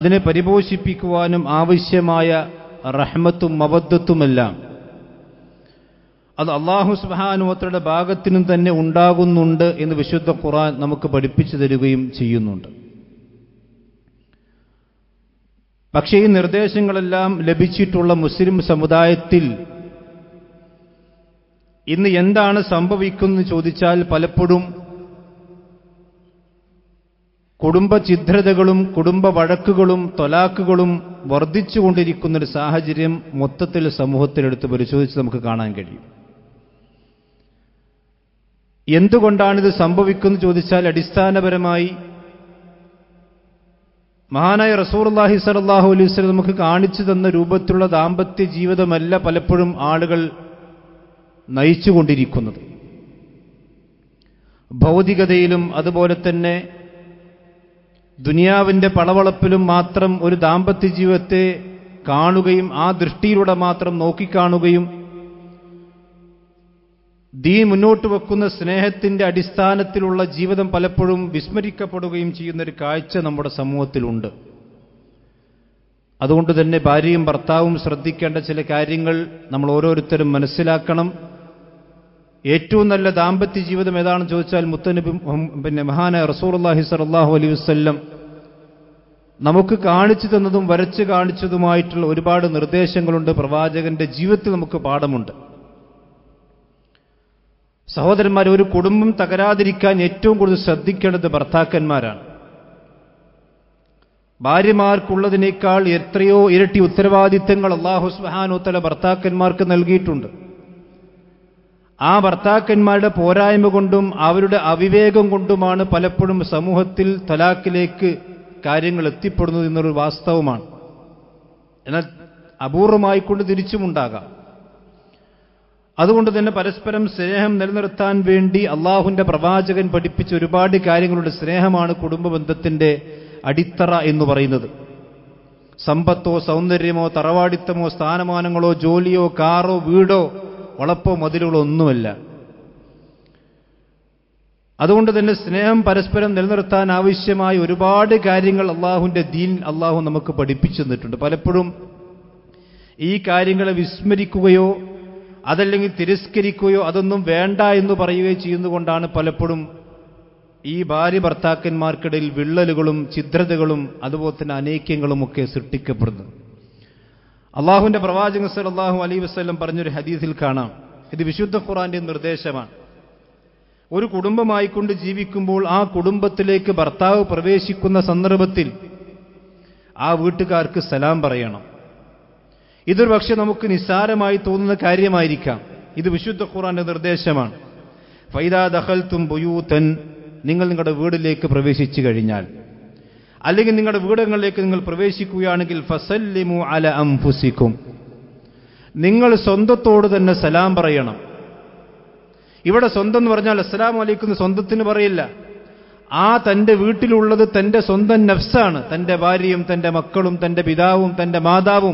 അതിനെ പരിപോഷിപ്പിക്കുവാനും ആവശ്യമായ റഹ്മത്തും മബദ്ധത്തുമെല്ലാം അത് അള്ളാഹു സുബാനുവത്തയുടെ ഭാഗത്തിനും തന്നെ ഉണ്ടാകുന്നുണ്ട് എന്ന് വിശുദ്ധ ഖുറാൻ നമുക്ക് പഠിപ്പിച്ചു തരികയും ചെയ്യുന്നുണ്ട് പക്ഷേ ഈ നിർദ്ദേശങ്ങളെല്ലാം ലഭിച്ചിട്ടുള്ള മുസ്ലിം സമുദായത്തിൽ ഇന്ന് എന്താണ് സംഭവിക്കുന്നത് ചോദിച്ചാൽ പലപ്പോഴും കുടുംബ ഛിദ്രതകളും കുടുംബ വഴക്കുകളും തൊലാക്കുകളും വർദ്ധിച്ചുകൊണ്ടിരിക്കുന്നൊരു സാഹചര്യം മൊത്തത്തിൽ സമൂഹത്തിലെടുത്ത് പരിശോധിച്ച് നമുക്ക് കാണാൻ കഴിയും എന്തുകൊണ്ടാണിത് സംഭവിക്കുന്നത് ചോദിച്ചാൽ അടിസ്ഥാനപരമായി മഹാനായ റസൂർല്ലാഹി സലാഹു അലൈഹി വസ്ലം നമുക്ക് കാണിച്ചു തന്ന രൂപത്തിലുള്ള ദാമ്പത്യ ജീവിതമല്ല പലപ്പോഴും ആളുകൾ നയിച്ചുകൊണ്ടിരിക്കുന്നത് ഭൗതികതയിലും അതുപോലെ തന്നെ ദുനിയാവിൻ്റെ പളവളപ്പിലും മാത്രം ഒരു ദാമ്പത്യ ജീവിതത്തെ കാണുകയും ആ ദൃഷ്ടിയിലൂടെ മാത്രം നോക്കിക്കാണുകയും ദീൻ മുന്നോട്ട് വെക്കുന്ന സ്നേഹത്തിന്റെ അടിസ്ഥാനത്തിലുള്ള ജീവിതം പലപ്പോഴും വിസ്മരിക്കപ്പെടുകയും ചെയ്യുന്നൊരു കാഴ്ച നമ്മുടെ സമൂഹത്തിലുണ്ട് അതുകൊണ്ട് തന്നെ ഭാര്യയും ഭർത്താവും ശ്രദ്ധിക്കേണ്ട ചില കാര്യങ്ങൾ നമ്മൾ ഓരോരുത്തരും മനസ്സിലാക്കണം ഏറ്റവും നല്ല ദാമ്പത്യ ജീവിതം ഏതാണെന്ന് ചോദിച്ചാൽ മുത്തനബി പിന്നെ മഹാന റസൂർല്ലാഹി സലാഹു അലൈഹി വസ്ല്ലം നമുക്ക് കാണിച്ചു തന്നതും വരച്ച് കാണിച്ചതുമായിട്ടുള്ള ഒരുപാട് നിർദ്ദേശങ്ങളുണ്ട് പ്രവാചകന്റെ ജീവിതത്തിൽ നമുക്ക് പാഠമുണ്ട് സഹോദരന്മാർ ഒരു കുടുംബം തകരാതിരിക്കാൻ ഏറ്റവും കൂടുതൽ ശ്രദ്ധിക്കേണ്ടത് ഭർത്താക്കന്മാരാണ് ഭാര്യമാർക്കുള്ളതിനേക്കാൾ എത്രയോ ഇരട്ടി ഉത്തരവാദിത്തങ്ങൾ അള്ളാഹു സുഹാനോത്തല ഭർത്താക്കന്മാർക്ക് നൽകിയിട്ടുണ്ട് ആ ഭർത്താക്കന്മാരുടെ പോരായ്മ കൊണ്ടും അവരുടെ അവിവേകം കൊണ്ടുമാണ് പലപ്പോഴും സമൂഹത്തിൽ തലാക്കിലേക്ക് കാര്യങ്ങൾ എത്തിപ്പെടുന്നത് എന്നൊരു വാസ്തവമാണ് എന്നാൽ അപൂർവമായിക്കൊണ്ട് തിരിച്ചുമുണ്ടാകാം അതുകൊണ്ട് തന്നെ പരസ്പരം സ്നേഹം നിലനിർത്താൻ വേണ്ടി അള്ളാഹുവിന്റെ പ്രവാചകൻ പഠിപ്പിച്ച ഒരുപാട് കാര്യങ്ങളുടെ സ്നേഹമാണ് കുടുംബ ബന്ധത്തിന്റെ അടിത്തറ എന്ന് പറയുന്നത് സമ്പത്തോ സൗന്ദര്യമോ തറവാടിത്തമോ സ്ഥാനമാനങ്ങളോ ജോലിയോ കാറോ വീടോ വളപ്പോ മതിലുകളോ ഒന്നുമല്ല അതുകൊണ്ട് തന്നെ സ്നേഹം പരസ്പരം നിലനിർത്താൻ ആവശ്യമായ ഒരുപാട് കാര്യങ്ങൾ അള്ളാഹുവിന്റെ ദീൻ അള്ളാഹു നമുക്ക് പഠിപ്പിച്ചു തന്നിട്ടുണ്ട് പലപ്പോഴും ഈ കാര്യങ്ങളെ വിസ്മരിക്കുകയോ അതല്ലെങ്കിൽ തിരസ്കരിക്കുകയോ അതൊന്നും വേണ്ട എന്ന് പറയുകയോ ചെയ്യുന്നതുകൊണ്ടാണ് പലപ്പോഴും ഈ ഭാര്യ ഭർത്താക്കന്മാർക്കിടയിൽ വിള്ളലുകളും ഛിദ്രതകളും അതുപോലെ തന്നെ അനൈക്യങ്ങളും ഒക്കെ സൃഷ്ടിക്കപ്പെടുന്നത് അള്ളാഹുവിന്റെ പ്രവാചകൻ സല്ലാഹു അലൈ വസ്ലം പറഞ്ഞൊരു ഹദീസിൽ കാണാം ഇത് വിശുദ്ധ ഖുറാന്റെ നിർദ്ദേശമാണ് ഒരു കുടുംബമായിക്കൊണ്ട് ജീവിക്കുമ്പോൾ ആ കുടുംബത്തിലേക്ക് ഭർത്താവ് പ്രവേശിക്കുന്ന സന്ദർഭത്തിൽ ആ വീട്ടുകാർക്ക് സലാം പറയണം ഇതൊരു പക്ഷെ നമുക്ക് നിസ്സാരമായി തോന്നുന്ന കാര്യമായിരിക്കാം ഇത് വിശുദ്ധ ഖുറാന്റെ നിർദ്ദേശമാണ് ഫൈദാ ദഹൽത്തും ബുയൂത്തൻ നിങ്ങൾ നിങ്ങളുടെ വീട്ടിലേക്ക് പ്രവേശിച്ചു കഴിഞ്ഞാൽ അല്ലെങ്കിൽ നിങ്ങളുടെ വീടുകളിലേക്ക് നിങ്ങൾ പ്രവേശിക്കുകയാണെങ്കിൽ ഫസല്ലിമു അല അംഫുസിക്കും നിങ്ങൾ സ്വന്തത്തോട് തന്നെ സലാം പറയണം ഇവിടെ സ്വന്തം എന്ന് പറഞ്ഞാൽ അസ്സലാം അലൈക്കും സ്വന്തത്തിന് പറയില്ല ആ തന്റെ വീട്ടിലുള്ളത് തന്റെ സ്വന്തം നഫ്സാണ് തന്റെ ഭാര്യയും തന്റെ മക്കളും തന്റെ പിതാവും തന്റെ മാതാവും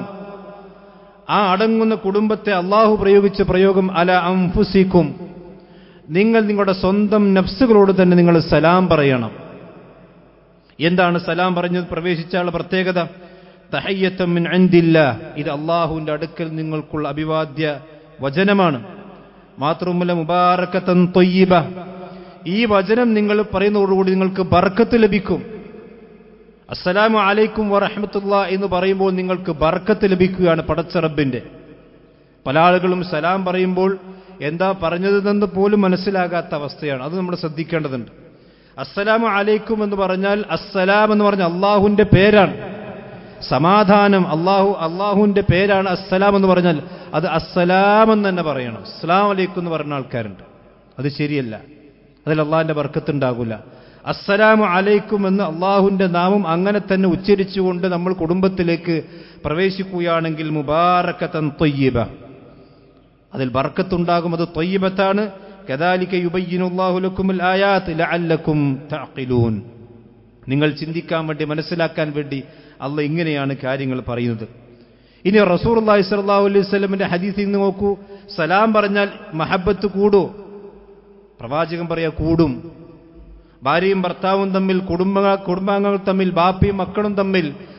ആ അടങ്ങുന്ന കുടുംബത്തെ അള്ളാഹു പ്രയോഗിച്ച പ്രയോഗം അല അംഫുസിക്കും നിങ്ങൾ നിങ്ങളുടെ സ്വന്തം നഫ്സുകളോട് തന്നെ നിങ്ങൾ സലാം പറയണം എന്താണ് സലാം പറഞ്ഞത് പ്രവേശിച്ചാലുള്ള പ്രത്യേകത തഹയ്യത്തമ്മിൻ അന്തില്ല ഇത് അള്ളാഹുവിന്റെ അടുക്കൽ നിങ്ങൾക്കുള്ള അഭിവാദ്യ വചനമാണ് മാത്രമല്ല മുബാറക്കത്തൻ തൊയ്യബ ഈ വചനം നിങ്ങൾ പറയുന്നതോടുകൂടി നിങ്ങൾക്ക് ബർക്കത്ത് ലഭിക്കും അസ്സലാമു അലൈക്കും വറഹമത്തുള്ള എന്ന് പറയുമ്പോൾ നിങ്ങൾക്ക് ബർക്കത്ത് ലഭിക്കുകയാണ് പടച്ചറബിന്റെ പല ആളുകളും സലാം പറയുമ്പോൾ എന്താ പറഞ്ഞതെന്ന് പോലും മനസ്സിലാകാത്ത അവസ്ഥയാണ് അത് നമ്മൾ ശ്രദ്ധിക്കേണ്ടതുണ്ട് അസ്സലാമു അലൈക്കും എന്ന് പറഞ്ഞാൽ അസ്സലാം എന്ന് പറഞ്ഞ അള്ളാഹുവിന്റെ പേരാണ് സമാധാനം അള്ളാഹു അള്ളാഹുവിന്റെ പേരാണ് അസ്സലാം എന്ന് പറഞ്ഞാൽ അത് അസ്സലാം എന്ന് തന്നെ പറയണം അസ്സലാം അലൈക്കും എന്ന് പറഞ്ഞ ആൾക്കാരുണ്ട് അത് ശരിയല്ല അതിൽ അള്ളാഹിന്റെ ബർക്കത്തുണ്ടാകില്ല അസ്സലാമു അലൈക്കും എന്ന് അള്ളാഹുവിന്റെ നാമം അങ്ങനെ തന്നെ ഉച്ചരിച്ചുകൊണ്ട് നമ്മൾ കുടുംബത്തിലേക്ക് പ്രവേശിക്കുകയാണെങ്കിൽ മുബാറക്കത്തൻ തൊയ്യബ അതിൽ ബർക്കത്തുണ്ടാകും അത് തൊയ്യബത്താണ് കദാലിക യുബയ്യിനുല്ലാഹു ലക്കുമുൽ ആയാത്ത് ലഅല്ലക്കും തഅഖിലൂൻ നിങ്ങൾ ചിന്തിക്കാൻ വേണ്ടി മനസ്സിലാക്കാൻ വേണ്ടി അള്ള ഇങ്ങനെയാണ് കാര്യങ്ങൾ പറയുന്നത് ഇനി റസൂർല്ലാഹി സ്വല്ലല്ലാഹു അലൈഹി വസല്ലമിന്റെ ഹദീസിൽ നിന്ന് നോക്കൂ സലാം പറഞ്ഞാൽ മഹബത്ത് കൂടൂ പ്രവാചകൻ പറയാ കൂടും ഭാര്യയും ഭർത്താവും തമ്മിൽ കുടുംബ കുടുംബാംഗങ്ങൾ തമ്മിൽ ബാപ്പയും മക്കളും തമ്മിൽ